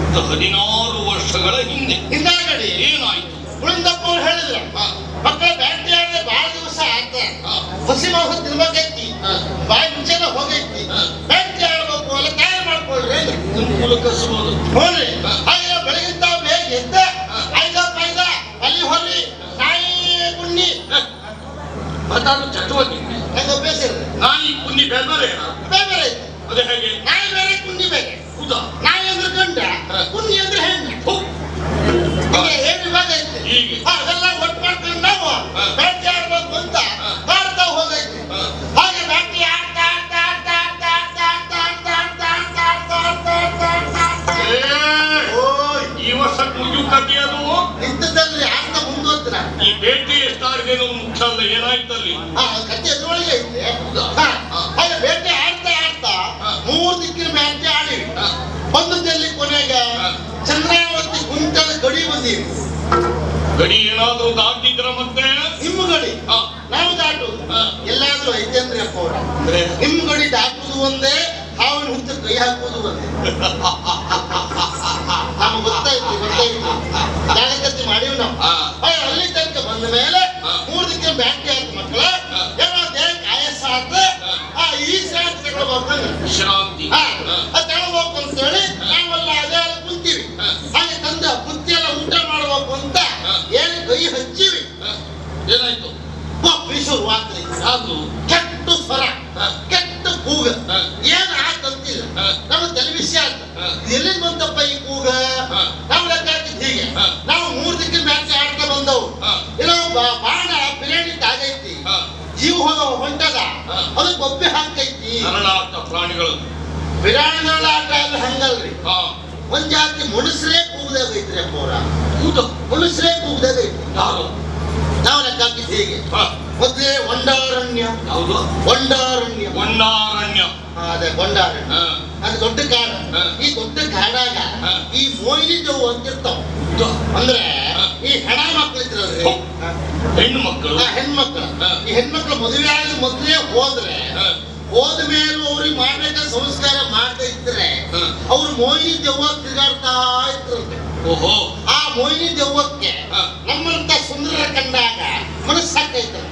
ಅದು ಹದಿನಾರು ವರ್ಷಗಳ ಹಿಂದೆ ಹಿಂದಾಗಡಿ ಏನಾಯ್ತು ಉಳಿದಪ್ಪ ಅವ್ರು ಹೇಳಿದ್ರು ಹಾ, ಮಕ್ಕಳ ಬ್ಯಾಟ್ರಿ ಆದ್ರೆ ಬಹಳ ದಿವಸ ಆತ ಹಾ, ಹಸಿ ಮಾಂಸ ತಿನ್ಬೇಕೈತಿ ಹಾ. ಬಾಯಿ ಮುಂಚೆನೆ ಹೋಗೈತಿ ಹಾ. ಬ್ಯಾಟ್ರಿ ಆಡ್ಬೇಕು ಅಲ್ಲ ತಯಾರು ಮಾಡ್ಕೊಳ್ರಿ ಅಂದ್ರು. ನಿಮ್ ಕುಲಕಸುವುದು ಹೋಗ್ರಿ ಹಾ. ಹಾಗೆ ಬೆಳಗಿಂತ ಬೇಗ ಎದ್ದ ಹಾ. ಐದ ಪೈದ ಅಲ್ಲಿ ಹೊರ್ರಿ ನಾಯಿ ಕುಣ್ಣಿ ಅದಾದ್ರು ಚಟುವಟಿಕೆ ನಂಗೆ ಅಭ್ಯಾಸ ಇರ್ರಿ ನಾಯಿ ಕುನ್ನಿ ಬೇರೆ ಬೇರೆ ಬೇರೆ ಬೇರೆ ಐತಿ ಅದೇ ಹೇಗೆ ನಾಯಿ ಬೇರೆ ಕುಣ್ಣಿ ಬೇರೆ ಹೌದಾ ನಾಯಿ ಅಂದ್ರೆ ಗಂಡ ಹಾ. ಕುಣ್ಣಿ ಅಂದ್ರೆ ಹೆಣ್ಣು ಹೋ, ಹೀಗೆ ಏನ್ ವಿಭಾಗ ಐತಿ ಹೀಗೆ ಹಾ, ಅದೆಲ್ಲ ಒಟ್ಟು ಮಾಡ್ಕೊಂಡು ನಾವು ಹಾ. ಬ್ಯಾಟ್ರಿ ಆಡ್ಬೇಕು ಅಂತ ಹಾ. ಮಾಡ್ತಾ ಹೋಗೈತಿ ಹಾ. ಹಾಗೆ ಬ್ಯಾಟ್ರಿ ಆಡ್ತಾ ಆಡ್ತಾ ಆಡ್ತಾ ಆಡ್ತಾ ಆಡ್ತಾ ಆಡ್ತಾ ಆಡ್ತಾ ಆಡ್ತಾ ಆಡ್ತಾ ಆಡ್ತಾ ಆಡ್ತಾ ಆಡ್ತಾ ಆಡ್ತಾ ಆಡ್ತಾ ಏ, ಓಯ್ ಈ ವರ್ಷ ಮುಗಿಯು ಕಥೆ ಅದು ನಿಂತದಲ್ಲಿ ಆಡ್ತಾ ಮುಂದುವರ್ತೀರ ಈ ಭೇಟಿ ಎಷ್ಟಾಗಿದೆ ಅನ್ನೋದು ಮುಖ್ಯ ಅಲ್ಲ ಏನಾಯ್ತಲ್ಲಿ ಹಾ ಕತೆ ಎದುರೊಳಗೆ ಐತೆ ಹಾ, ಹಾಗೆ ಬೇಟೆ ಆಡ್ತಾ ಆಡ್ತಾ ಹಾ. ಮೂರು ದಿಕ್ಕಿನ ಬ್ಯಾಟೆ ಆಡಿವಿ ಹಾ, ಬಂದದಲ್ಲಿ ಕೊನೆಗೆ ಹಾ. ಚಂದ್ರಾವತಿ ಗುಂಟದ ಗಡಿ ಬಂದೀವಿ ಗಡಿ ಏನಾದ್ರೂ ದಾಟಿದ್ರ ಮತ್ತೆ ನಿಮ್ಮ ಗಡಿ ಹಾ, ನಾವು ದಾಟುದು ಹಾ. ಎಲ್ಲಾದ್ರೂ ಐತೆ ಅಂದ್ರೆ ಅಪ್ಪ ಅವ್ರ ಅಂದ್ರೆ ನಿಮ್ಮ ಗಡಿ ದಾಟುವುದು ಒಂದೇ ಹಾವಿನ ಹುತ್ತ ಕೈ ಹಾಕುವುದು ಒಂದೇ ನಮ್ಗೆ ಗೊತ್ತಾಯ್ತು ಗೊತ್ತಾಯ್ತು ಜಾಗೃತಿ ಮಾಡೀವಿ ನಾವು ಹಾ. ಹಾಗೆ ಅಲ್ಲಿ ತನಕ ಬಂದ ಮೇಲೆ ಹಾ. ಮೂರು ದಿಕ್ಕಿನ ಬ್ಯಾಟ್ರಿ ಆಯ್ತು ಮಕ್ಕಳ ಹಾ. ಏನೋ ದೇಹಕ್ಕೆ ಆಯಾಸ ಆತ ಹಾ. ಆ ಈ ಶಾಂತಿ ತಗೊಳ್ಬೇಕು ವಿಶ್ರಾಂತಿ ಹಾ ಹಾ, ಅದ್ ತಗೊಳ್ಬೇಕು ಅಂತೇಳಿ ನಾವೆಲ್ಲ ಅದೇ ಅಲ್ಲಿ ಕುಂತೀವಿ ಹಾ. ಹಾಗೆ ತಂದ ಬುತ್ತಿ ಎಲ್ಲ ಊಟ ಮಾಡ್ಬೇಕು ಅಂತ ಹಾ. ಏನು ಕೈ ಹಚ್ಚಿವಿ ಹಾ. ಏನಾಯ್ತು ಶುರು ಆತ್ರಿ ಯಾವುದು ಕೆಟ್ಟ ಸ್ವರ ಹಾ. ಕೆಟ್ಟ ಕೂಗ ಹಾ. ಏನ್ ಆತಂತಿಲ್ಲ ಹಾ. ನಮ್ಮ ಟೆಲಿವಿಷನ್ ಆತ ಹಾ. ಎಲ್ಲಿಂದ ಬಂತಪ್ಪ ಈ ಕೂಗ ಹಾ. ನಾವು ಲೆಕ್ಕ ಹಾಕಿದ್ ಹೀಗೆ ಹಾ. ನಾವು ಮೂರ್ ದಿಕ್ಕಿನ ಮ್ಯಾಚ್ ಆಡ್ತಾ ಬಂದವು ಹಾ. ಇಲ್ಲ ಬಾ- ಬಾಣ ಬಿರಿಯಾನಿ ತಾಗೈತಿ ಹಾ, ಜೀವ ಹೋಗ ಹೊಂಟದ ಹಾ. ಅದು ಗೊಬ್ಬೆ ಹಾಕೈತಿ ನರಳಾಟ ಪ್ರಾಣಿಗಳು ಬಿರಾಣಿಗಳ ಆಟ ಅಲ್ಲ ಹಂಗಲ್ರಿ ಹಾ ಒಂದ್ ಜಾತಿ ಮನುಷ್ಯರೇ ಕೂಗದಾಗ ಐತ್ರಿ ಅಪ್ಪ ಅವ್ರ ಹೌದು ಮನುಷ್ಯರೇ ಕೂಗದಾಗ ಐತಿ ಯಾರು ನಾವು ಲೆಕ್ಕ ಹಾಕಿದ್ ಹೀಗೆ ಹಾ, ಮೊದ್ಲೇ ಒಂಡಾರಣ್ಯ ಯಾವುದು ಒಂಡಾರಣ್ಯ ಗೊಂಡಾರಣ್ಯ ಹಾ, ಅದೇ ಗೊಂಡಾರಣ್ಯ ಹಾ, ಅದು ದೊಡ್ಡ ಕಾಡ ಹಾ. ಈ ದೊಡ್ಡ ಕಾಡಾಗ ಹಾ. ಈ ಮೋಹಿನಿ ದೇವು ಅಂತಿರ್ತಾವ ಹೌದು. ಅಂದ್ರೆ ಹಾ. ಈ ಹೆಣ ಮಕ್ಳು ಇದ್ರಲ್ರಿ ಹೌದ್. ಹೆಣ್ಣು ಮಕ್ಕಳು ಆ ಹೆಣ್ಮಕ್ಳು ಹಾ. ಈ ಹೆಣ್ಮಕ್ಳು ಮದುವೆ ಆದ ಮೊದಲೇ ಹೋದ್ರೆ ಹಾ, ಹೋದ ಮೇಲೂ ಅವ್ರಿಗೆ ಮಾಡ್ಬೇಕ ಸಂಸ್ಕಾರ ಮಾಡ್ತಾ ಇದ್ರೆ ಹಾ. ಅವ್ರು ಮೋಹಿನಿ ದೆವ್ವ ತಿರುಗಾಡ್ತಾ ಇದ್ರಂತೆ ಓಹೋ ಆ ಮೋಹಿನಿ ದೆವ್ವಕ್ಕೆ ಹಾ. ನಮ್ಮಂತ ಸುಂದರ ಕಂಡಾಗ ಮನಸ್ಸಾಕೈತಂತೆ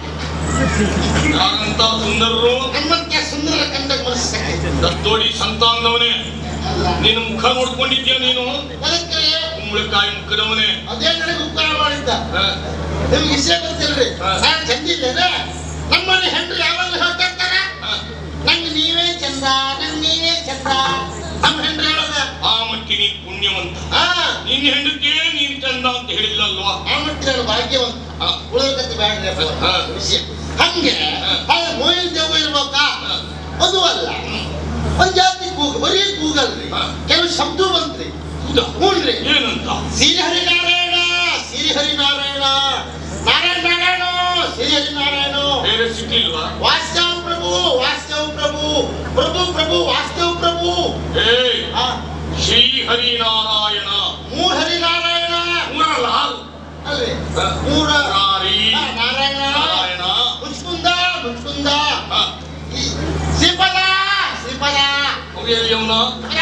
ಯಾರಂತ ಸುಂದರರು ನಮ್ಮಂತ ಸುಂದರ ಕಂಡಾಗ ಮನಸ್ಸಾಕೈತೆ ದತ್ತೋಡಿ ಸಂತಾನದವನೇ ನಿನ್ನ ಮುಖ ನೋಡ್ಕೊಂಡಿದ್ಯಾ ನೀನು ಅದಕ್ಕೆ ಕುಂಬಳಕಾಯಿ ಮುಖದವನೇ ಅದೇ ನನಗೆ ಉಪಕಾರ ಮಾಡಿದ್ದ ಹಾ, ನಿಮ್ಗೆ ವಿಷಯ ಗೊತ್ತಿಲ್ರಿ ಹಾ. ನಾನು ಚಂದಿದ್ದೇನೆ ನಮ್ಮನೆ ಹೆಂಡ್ರು ಯಾವಾಗ ಹೇಳ್ತಿರ್ತಾರ ಹಾ. ನಂಗೆ ನೀವೇ ಚಂದ ನಂಗೆ ನೀವೇ ಚಂದ ನಮ್ಮ ಹೆಂಡ್ರು ಹೇಳೋದ ಆ ಮಟ್ಟಿಗೆ ನೀನ್ ಪುಣ್ಯವಂತ ಹಾ ನಿನ್ನ ಹೆಂಡತಿಗೆ ನೀನ್ ಚಂದ ಅಂತ ಹೇಳಿಲ್ಲಲ್ವಾ ಆ ಮಟ್ಟಿಗೆ ನಾನು ಭಾಗ್ಯವಂತ ಹಾ. ಉಳಿದಕತ್ತೆ ಬ್ಯಾಡ್ರಿ ಅಪ್ಪ. ಹಾ. ವಿಷಯ ಹಂಗೆ ಹಾ. ಹಾಗೆ ಮೋಹಿನ್ ದೇವ ಇರ್ಬೇಕಾ ಹಾ. ಅದು ಅಲ್ಲ ಒಂದ್ ಜಾತಿ ಕೂಗ ಬರೀ ಕೂಗಲ್ರಿ ಹಾ. ಕೆಲವು ಶಬ್ದ ಬಂತ್ರಿ ಹೌದಾ ಹ್ಞೂನ್ರಿ ಏನಂತ ಶ್ರೀಹರಿ ನಾರಾಯಣ ಶ್ರೀಹರಿ ನಾರಾಯಣ ನಾರಾಯಣ ನಾರಾಯಣ ಶ್ರೀಹರಿ ನಾರಾಯಣ ಬೇರೆ ಸಿಕ್ಕಿಲ್ವಾ ವಾಸ್ತವ ಪ್ರಭು ವಾಸ್ತವ ಪ್ರಭು ಪ್ರಭು ಪ್ರಭು ವಾಸ್ತವ ಪ್ರಭು ಏಯ್ ಆ, ಶ್ರೀ ಹರಿನಾರಾಯಣ ಮೂರ್ ಹರಿ ನಾರಾಯಣ ಮೂರಲ್ಲ ಅಲ್ರಿ ಹಾ. ಮೂರ ಮುರಾರಿ ಆ, ನಾರಾಯಣ ನಾರಾಯಣ ಮುಚ್ಕುಂದ ಮುಚ್ಕುಂದ ಹಾ, ಈ ಶ್ರೀಪದ ಶ್ರೀಪದ ಅವ್ನು ಎಲ್ಲಿ ಅವ್ನು? ಪದ,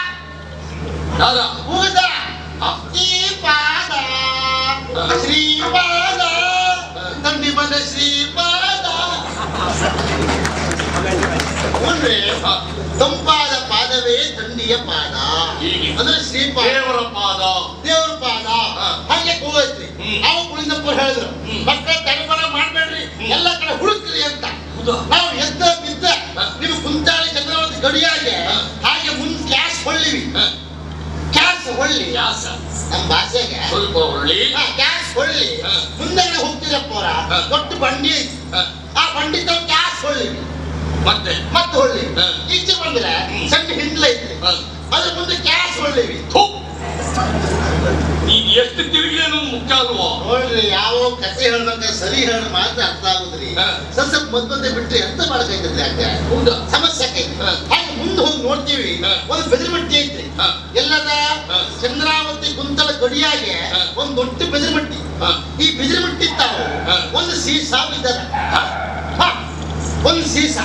ಯಾರ ಭೂತ ಹಾ. ಶ್ರೀಪಾದ ಹಾ. ಶ್ರೀಪಾದ ತಂದಿ ಬಂದ ಶ್ರೀಪಾದ ಹುನ್ರಿ ಹಾ, ತಂಪಾದ ಪಾದವೇ ತಂಡಿಯ ಪಾದ ಹೀಗೆ ಅಂದ್ರೆ ಶ್ರೀಪಾದ ದೇವರ ಪಾದ ದೇವ್ರ ಪಾದ ಹಾ. ಹಾಗೆ ಕೂಗೈತ್ರಿ ಹ್ಮ್. ನಾವು ಕುಳಿತಪ್ಪ ಹೇಳಿದ್ರು ಹ್ಮ್. ಮಕ್ಕಳ ತಡಬಡ ಮಾಡ್ಬೇಡ್ರಿ ಹ್ಮ್. ಎಲ್ಲ ಕಡೆ ಹುಡುಕ್ರಿ ಅಂತ ಹೌದಾ ನಾವು ಎದ್ದ ಬಿದ್ದ ಹಾ. ನಿಮ್ಮ ಕುಂತಾಳಿ ಚಂದ್ರಾವತಿ ಗಡಿಯಾಗೆ ಹಾ. ಹಾಗೆ ಮುಂದ್ ಕ್ಯಾಶ್ ಹೊಳ್ಳಿವಿ ಹಾ, ಕ್ಯಾಶ್ ಹೊಳ್ಳಿ ವ್ಯಾಸ ನಮ್ಮ ಭಾಷೆಗೆ ಸ್ವಲ್ಪ ಹೊರಳಿ ಹಾ, ಕ್ಯಾಶ್ ಹೊಳ್ಳಿ ಹಾ. ಮುಂದೆಗಡೆ ಹೋಗ್ತಿರಪ್ಪ ಅವರ ಹಾ. ದೊಡ್ಡ ಬಂಡಿ ಐತಿ ಹಾ, ಆ ಬಂಡಿ ತಾವ್ ಕ್ಯಾಶ್ ಹೊಳ್ಳಿವಿ ಮತ್ತೆ ಮತ್ತೆ ಹೊಳ್ಳಿ ಹಾ. ಈಚೆ ಬಂದ್ರೆ ಹ್ಮ್. ಸಣ್ಣ ಹಿಂಡ್ಲ ಐತಿ ಹಾ, ಅದ್ರ ಮುಂದೆ ಕ್ಯಾಶ್ ಹೊಳ್ಳಿವಿ ಥು. ನೀನ್ ಎಷ್ಟು ತಿರುಗಿ ಅನ್ನೋದು ಮುಖ್ಯ ಅಲ್ವಾ ನೋಡ್ರಿ ಯಾವ ಕಥೆ ಹೇಳ್ಬೇಕ ಸರಿ ಹೇಳ ಮಾತ್ರ ಅರ್ಥ ಆಗುದ್ರಿ ಹಾ. ಸ್ವಲ್ಪ ಸ್ವಲ್ಪ ಮದ್ ಮಧ್ಯೆ ಬಿಟ್ರೆ ಎಂತ ಮಾಡ್ಕೈತ್ರಿ ಯಾಕೆ ಹೌದಾ ಸಮಸ್ಯೆ ಆಕೈತಿ ಹಾ. ಹಾಗೆ ಮುಂದೆ ಹೋಗಿ ನೋಡ್ತೀವಿ ಹಾ. ಒಂದು ಬೆದರಿಮಟ್ಟಿ ಐತ್ರಿ ಹಾ. ಎಲ್ಲದ ಹಾ. ಚಂದ್ರಾವತಿ ಕುಂತಲ ಗಡಿಯಾಗೆ ಹಾ. ಒಂದ್ ದೊಡ್ಡ ಬೆದರಿಮಟ್ಟಿ ಹಾ, ಈ ಬೆದರಿಮಟ್ಟಿ ತಾವು ಹಾ. ಒಂದು ಸೀಸಾ ಬಿದ್ದದ ಹಾ, ಹಾ. ಒಂದು ಸೀಸಾ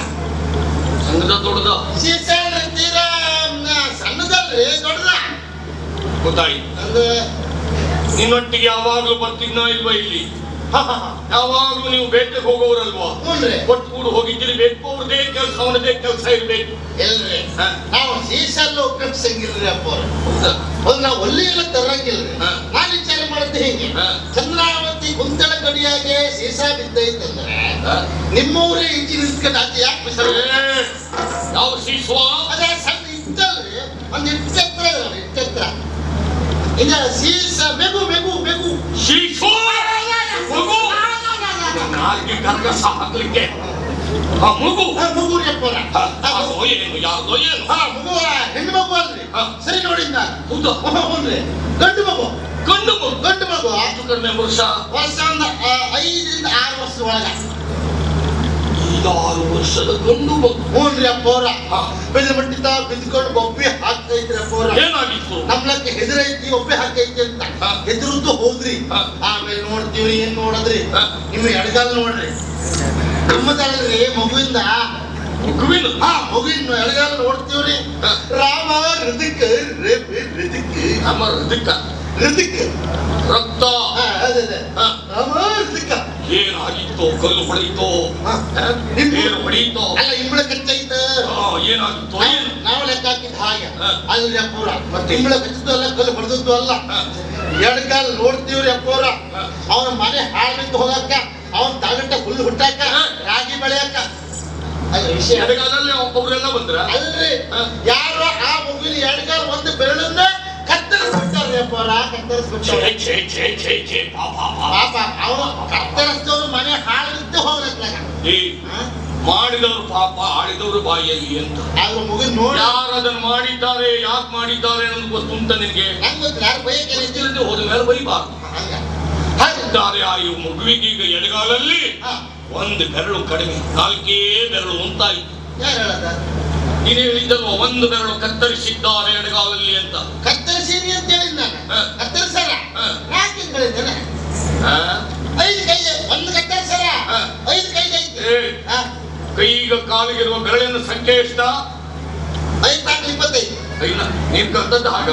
ಸಣ್ಣದ ದೊಡ್ಡದ ಸೀಸಾ ಅಂದ್ರೆ ತೀರಾ ಮ್, ಸಣ್ಣದಲ್ರಿ ದೊಡ್ಡದ ಗೊತ್ತಾಯ್ತು ಅಂದ್ರೆ ನಿನ್ನೊಟ್ಟಿಗೆ ಯಾವಾಗ್ಲೂ ಬರ್ತಿದ್ನೋ ಇಲ್ವಾ ಇಲ್ಲಿ ಹ, ಹ, ಹ. ಯಾವಾಗ್ಲೂ ನೀವು ಬೇಟೆಗೆ ಹೋಗೋರಲ್ವಾ ಹ್ಞೂನ್ರಿ ಒಟ್ಟು ಹೋಗಿದ್ದೀರಿ ಬೇಕು ಅವ್ರದೇ ಕೆಲಸ ಅವನದೇ ಕೆಲಸ ಇರ್ಬೇಕು ಎಲ್ರಿ ಹ. ನಾವು ಸೀಸಲ್ಲಿ ಉಪಯೋಗಿಸಂಗಿಲ್ರಿ ಅಪ್ಪ ಅವ್ರೆ. ಹೌದಾ ಒಂದು ನಾವು ಒಲ್ಲಿ ಎಲ್ಲ ತರಂಗಿಲ್ರಿ ಹ. ನಾನು ವಿಚಾರ ಮಾಡಿದ್ದೆ ಹಿಂಗೆ ಹ. ಚಂದ್ರಾವತಿ ಕುಂತಳ ಗಡಿಯಾಗೆ ಸೀಸಾ ಬಿದ್ದೈತಂದ್ರೆ ಹ? ನಿಮ್ಮವ್ರೇ ಇಂಜಿನ್ ಇಸ್ಕೊಂಡು ಆಚೆ ಯಾಕೆ ಬಿಸಲ್ ಏ, ಯಾವ ಶಿಶ್ವ ಅದೇ ಸಣ್ಣ ಇತ್ತಲ್ರಿ ಒಂದು ಇಟ್ಟತ್ರ ಇದಾವೆ ಇಟ್ಟತ್ರ ಈಗ ಸೀಸ ಮೆಗು ಮೆಗು ಮೆಗು ಶಿಶ್ವ ಮಗು ನಾಲ್ಗೆ ಕರ್ಗಸ ಹಾಕ್ಲಿಕ್ಕೆ ಆ ಮಗು ಹ, ಮಗು ರೀ ಅಪ್ಪವ್ರೆ. ಹ, ಹ, ಯಾವ್ದೋ ಏನು ಯಾವ್ದೋ ಏನು ಹ, ಮಗು ಹೆಣ್ಣು ಮಗು ಅಲ್ರಿ ಹ. ಸರಿ ನೋಡಿದ್ದ ಹೌದಾ ಹ್ಞೂನ್ರಿ ಗಂಡು ಮಗು ಗಂಡು ಮಗು ಗಂಡು ಮಗು ಎಷ್ಟು ಕಡಿಮೆ ವರ್ಷ ವರ್ಷ ಒಂದು ಆ, ಐದರಿಂದ ಆರು ವರ್ಷದ ಒಳಗ ಐದಾರು ವರ್ಷದ ಗಂಡು ಮಗು ಹ್ಞೂನ್ರಿ ಅಪ್ಪವ್ರ ಹ. ಬೆಳೆದ ಮಟ್ಟಿತ ಬಿದ್ಕೊಂಡು ಬೊಬ್ಬಿ ಹಾಕ್ತೈತ್ರಿ ಅಪ್ಪವ್ರ ಏನಾಗಿತ್ತು ನಮ್ಲಕ್ಕೆ ಹೆದರೈತಿ ಒಬ್ಬೆ ಹಾಕೈತಿ ಅಂತ ಹ. ಹೆದರುದ್ದು ಹೋದ್ರಿ ಹ. ಆಮೇಲೆ ನೋಡ್ತೀವ್ರಿ ಏನ್ ನೋಡದ್ರಿ ಹ. ನಿಮ್ಮ ಎಡಗಾಲ್ ನೋಡ್ರಿ ನಿಮ್ಮದಲ್ರಿ ಮಗುವಿಂದ ಮಗುವಿನ ಹಾ ಮಗುವಿನ ಎಡಗಾಲ್ ನೋಡ್ತೀವ್ರಿ ಹ. ರಾಮ ಹೃದಕ್ ಹೃದಕ್ ನಮ್ಮ ಹೃದಯ ಹೃದಕ್ ರಕ್ತ ಹಾ ಅದೇ ಅದೇ ಹ. ರಾಮ ಹೃದಕ್ ಏನಾಗಿತ್ತು ಕಲ್ಲು ಹೊಡೆಯಿತೋ ಹ. ಬೇರು ಹೊಡೆಯಿತೋ ಅಲ್ಲ ಇಂಬಳ ಕಚ್ಚೈತ ಆ, ಏನಾಗಿತ್ತು ಏನು ನಾವು ಲೆಕ್ಕ ಹಾಕಿದ ಹಾಗೆ ಹ. ಅಲ್ರಿ ಅಪ್ಪವ್ರ ಮತ್ತೆ ಇಂಬಳ ಕಚ್ಚಿದ್ದು ಅಲ್ಲ ಕಲ್ಲು ಹೊಡೆದದ್ದು ಅಲ್ಲ ಹ. ಎಡಗಾಲ್ ನೋಡ್ತೀವ್ರಿ ಅಪ್ಪವ್ರ ಹ. ಅವನ ಮನೆ ಹಾಳಿಂದ ಹೋಗಕ್ಕ ಅವನ್ ತಗಂಟ ಹುಲ್ಲು ಹುಟ್ಟಾಕ ಹ. ರಾಗಿ ಬೆಳೆಯಕ್ಕ ಅದ್ರ ವಿಷಯ ಎಡಗಾಲಲ್ಲಿ ಅವರೆಲ್ಲ ಬಂದ್ರ ಅಲ್ರಿ ಹ. ಯಾರು ಆ ಮಗುವಿನ ಎಡಗಾಲ್ ಒಂದು ಬೆರಳನ್ನ ಕತ್ತರಿಸ್ಬಿಟ್ಟಾರ್ರಿ ಅಪ್ಪವ್ರ ಛೇ ಕತ್ತರಿಸ್ಬಿಟ್ಟಾರ ಛೇ ಛೇ ಛೇ ಛೇ ಪಾಪ ಪಾಪ. ಪಾಪ ಅವನು ಕತ್ತರಿಸಿದವ್ರು ಮನೆ ಹಾಳಿಂದ ಹೋಗ್ಲತ್ತಾಗ ಏ ಮಾಡಿದವರು ಪಾಪ ಆಡಿದವರು ಬಾಯಲ್ಲಿ ಅಂತ ಆದ್ರ ಮಗುವಿನ ನೋಡಿ ಯಾರು ಅದನ್ನು ಮಾಡಿದ್ದಾರೆ ಯಾಕೆ ಮಾಡಿದ್ದಾರೆ ಅನ್ನೋದು ಗೊತ್ತು ಅಂತ ನಿನಗೆ ನಂಗೆ ಗೊತ್ತಿಲ್ಲ ಯಾರು ಬೈಯಕ್ಕೆ ಗೊತ್ತಿಲ್ಲದೆ ಹೋದ ಮೇಲೆ ಬೈಬಾರ್ದು ಹಂಗ ಹಾಗೆ ಇದ್ದಾರೆ ಆ ಈ ಮಗುವಿಗೆ ಈಗ ಎಡಗಾಲಲ್ಲಿ ಹಾ ಒಂದು ಬೆರಳು ಕಡಿಮೆ ನಾಲ್ಕೇ ಬೆರಳು ಉಂಟಾಯಿತು ಯಾರು ಹೇಳದ ನೀನು ಹೇಳಿದ್ದಲ್ವ ಒಂದು ಬೆರಳು ಕತ್ತರಿಸಿದ್ದಾರೆ ಎಡಗಾಲಲ್ಲಿ ಅಂತ ಕತ್ತರಿಸೀನಿ ಅಂತ ಹೇಳಿದ್ ನಾನು ಹ. ಕತ್ತರಿಸಲ್ಲ ಹ. ಯಾಕೆ ಹೇಳಿದ್ದೇನೆ ಆ? ಐದು ಕೈ ಒಂದು ಕತ್ತರಿಸಲ್ಲ ಹ. ಐದು ಕೈ ಐತಿ ಏ, ಹ. ಕೈಗ ಕಾಲಿಗಿರುವ ಬೆರಳಿನ ಸಂಖ್ಯೆ ಎಷ್ಟ ಐದು ನಾಲ್ಕು ಇಪ್ಪತ್ತೈದು ಐನ ನೀನ್ ಕಲ್ತದ್ದು ಹಾಗ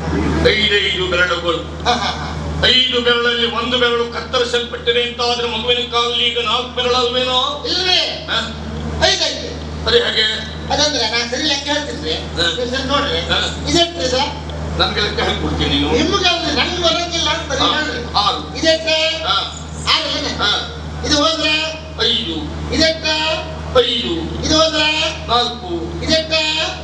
ಐದೈದು ಬೆರಳುಗಳು ಹ, ಹ, ಹ. ಐದು ಬೆರಳಲ್ಲಿ ಒಂದು ಬೆರಳು ಕತ್ತರಿಸಲ್ಪಟ್ಟಿದೆ ಅಂತ ಆದ್ರೆ ಮಗುವಿನ ಕಾಲಲ್ಲಿ ಈಗ ನಾಲ್ಕು ಬೆರಳಲ್ವೇನೋ ಇಲ್ರಿ ಆ? ಐದು ಐತಿ ಅದೇ ಹಾಗೆ ಅದಂದ್ರೆ ನಾನು ಸರಿ ಲೆಕ್ಕ ಹೇಳ್ತೀನಿ ಹ. ಸರಿ ನೋಡ್ರಿ ಹ. ಇದೆಷ್ಟು ಇದೆ ನನ್ಗೆ ಲೆಕ್ಕ ಹೇಳ್ಕೊಡ್ತೀನಿ ನೀನು ನಿಮ್ಗೆ ಅಲ್ರಿ ನಂಗೆ ಬರಂಗಿಲ್ಲ ಅಂತ ಆ, ಹೇಳ್ರಿ ಆರು ಇದೆಷ್ಟು ಆ, ಆರು ಏನ ಆ, ಇದು ಹೋದ್ರೆ ಐದು ಇದೆಷ್ಟು ಐದು ಇದು ಹೋದ್ರೆ ನಾಲ್ಕು ಇದೆಷ್ಟು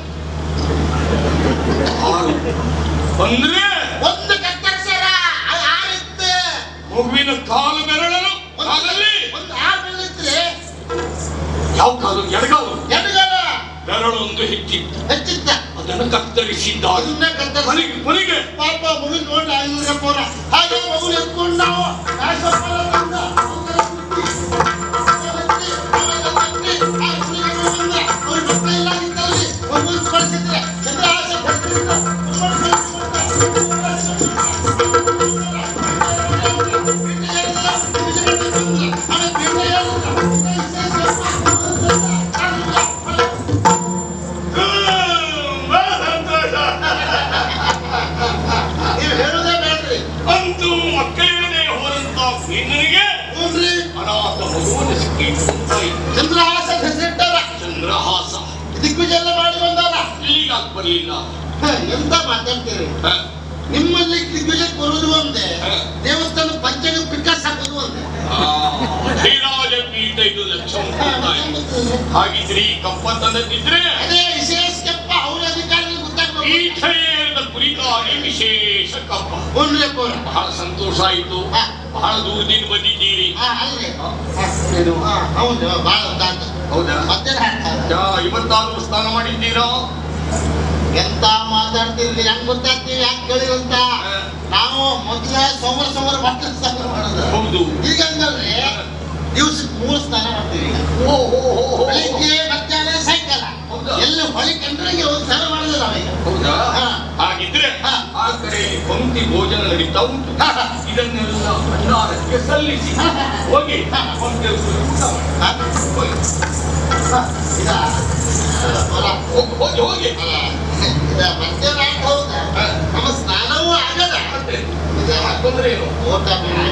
ಆರು ಅಂದ್ರೆ ಒಂದು ಕತ್ತರಿಸ್ಯಾರ ಅದು ಆರು ಇತ್ತು ಮಗುವಿನ ಕಾಲು ಬೆರಳಲು ಕಾಲಲ್ಲಿ ಒಂದು ಆರು ಬೆಳ್ಳಿತ್ರಿ ಯಾವ ಕಾಲು ಎಡಗಾಲು ಎಡಗಲ ಬೆರಳೊಂದು ಹೆಚ್ಚಿತ್ತು ಹೆಚ್ಚಿತ್ತ ಅದನ್ನು ಕತ್ತರಿಸಿದ್ದಾರೆ ಅದನ್ನ ಕತ್ತರಿಸಿ ಮನೆಗೆ ಮನೆಗೆ ಪಾಪ ಮಗು ನೋಡಿ ಐನೂರ ಪೌರ ಹಾಗೆ ಮಗು ಎತ್ಕೊಂಡು ನಾವು ನಾಶಫಲ ತಂದ ಅವ್ರ ಮಕ್ಕಳ ಇಲ್ಲ ಆಗಿತ್ತಲ್ಲಿ ಮಗು ಕಳಿಸಿದ್ರೆ ಚಂದ್ರಹಾಸ ನೀವು ಹೇಳುದೇ ಬೇಡ್ರಿ ಅಂತೂ ಮಕ್ಕಳಿಲ್ಲದೆ ಹೋದಂತ ನಿನ್ನನಿಗೆ ಹ್ಞೂನ್ರಿ ಅನಾಥ ಮಗುವನ್ನು ಸಿಕ್ಕಿದ್ದಾಯಿತು ಚಂದ್ರಹಾಸ ಹೆಸರಿಟ್ಟಾರ ಚಂದ್ರಹಾಸ ದಿಗ್ವಿಜಯ ಮಾಡಿ ಬಂದಾರ ಈಗ ಬರಲಿಲ್ಲ ಹ, ಎಂತ ಮಾತಾಡ್ತೀರಿ ಹ? ನಿಮ್ಮಲ್ಲಿ ದಿಗ್ವಿಜಯಕ್ಕೆ ಬರುವುದು ಒಂದೇ ಹ. ದೇವಸ್ಥಾನ ಪಂಚಗ ಪಿಕಾಸ್ ಹಾಕೋದು ಒಂದೇ ಆ, ಧೀರಾಜ ಪೀಠ ಇದು ಲಕ್ಷ ಉಂಟಾಯಿತು. ಹಾಗಿದ್ರೆ ಈ ಕಪ್ಪ ತಂದಿದ್ರೆ ಅದೇ ವಿಶೇಷಪ್ಪ ಅವ್ರ ಅಧಿಕಾರಿಗಳು ಗೊತ್ತಾಗ್ಬೇಕು ಪೀಠ ಏರಿದ ಕುರಿತಾಗಿ ವಿಶೇಷ ಕಪ್ಪ ಒಳ್ಳೆ ಪೌರ ಬಹಳ ಸಂತೋಷ ಆಯಿತು ಹ. ಬಹಳ ದೂರದಿಂದ ಬಂದಿದ್ದೀರಿ ಹಾ ಅಲ್ರಿ ಹ? ಹಾ, ಹೌದು ಬಾಳ ಹೊತ್ತಾತು ಹೌದಾ ಮತ್ತೆ ಹಾಕ್ತಾರೆ ಯಾ, ಇವತ್ತಾದ್ರೂ ಸ್ನಾನ ಮಾಡಿದ್ದೀರಾ ಎಂತ ಮಾತಾಡ್ತಿರ್ಲಿ ಹೆಂಗ್ ಗೊತ್ತಾಗ್ತೀವಿ ಯಾಕೆ ಕೇಳಿರಂತ ಹ. ನಾವು ಮೊದ್ಲ ಸೋಮವಾರ ಸೋಮವಾರ ಮತ್ತೆ ಸ್ನಾನ ಮಾಡೋದು ಹೌದು ಈಗ ಹಂಗಲ್ರಿ ದಿವ್ಸಕ್ಕೆ ಮೂರು ಸ್ನಾನ ಮಾಡ್ತೀವಿ ಈಗ ಓ ಹೋ ಹೋ ಹೋ. ಬೆಳಿಗ್ಗೆ ಮಧ್ಯಾಹ್ನ ಸಾಯಂಕಾಲ ಹೌದಾ? ಎಲ್ಲಿ ಹೊಳಿ ಕಂಡ್ರಿಗೆ ಒಂದು ಸ್ನಾನ ಮಾಡೋದು ನಾವೀಗ ಹೌದಾ ಹ. ಹಾಗಿದ್ರೆ ಹ. ಆ ಕಡೆ ಪಂಕ್ತಿ ಭೋಜನ ನಡೀತಾ ಉಂಟು ಹ, ಹ. ಇದನ್ನೆಲ್ಲ ಭಂಡಾರಕ್ಕೆ ಸಲ್ಲಿಸಿ ಹೋಗಿ ಪಂಕ್ತಿ ಊಟ ಮಾಡಿ. ಹ? ಹೋಗಿ ಹ, ಇದಾ? ಅಲ್ಲ, ಹೊಲ. ಹೋಗಿ ಹೋಗಿ ಹೋಗಿ ಅಲ್ಲ, ಇದ ಮಧ್ಯಾಹ್ನ ಆಯ್ತು ಹೌದಾ? ಹ. ನಮ್ಮ ಸ್ನಾನವೂ ಅಂತ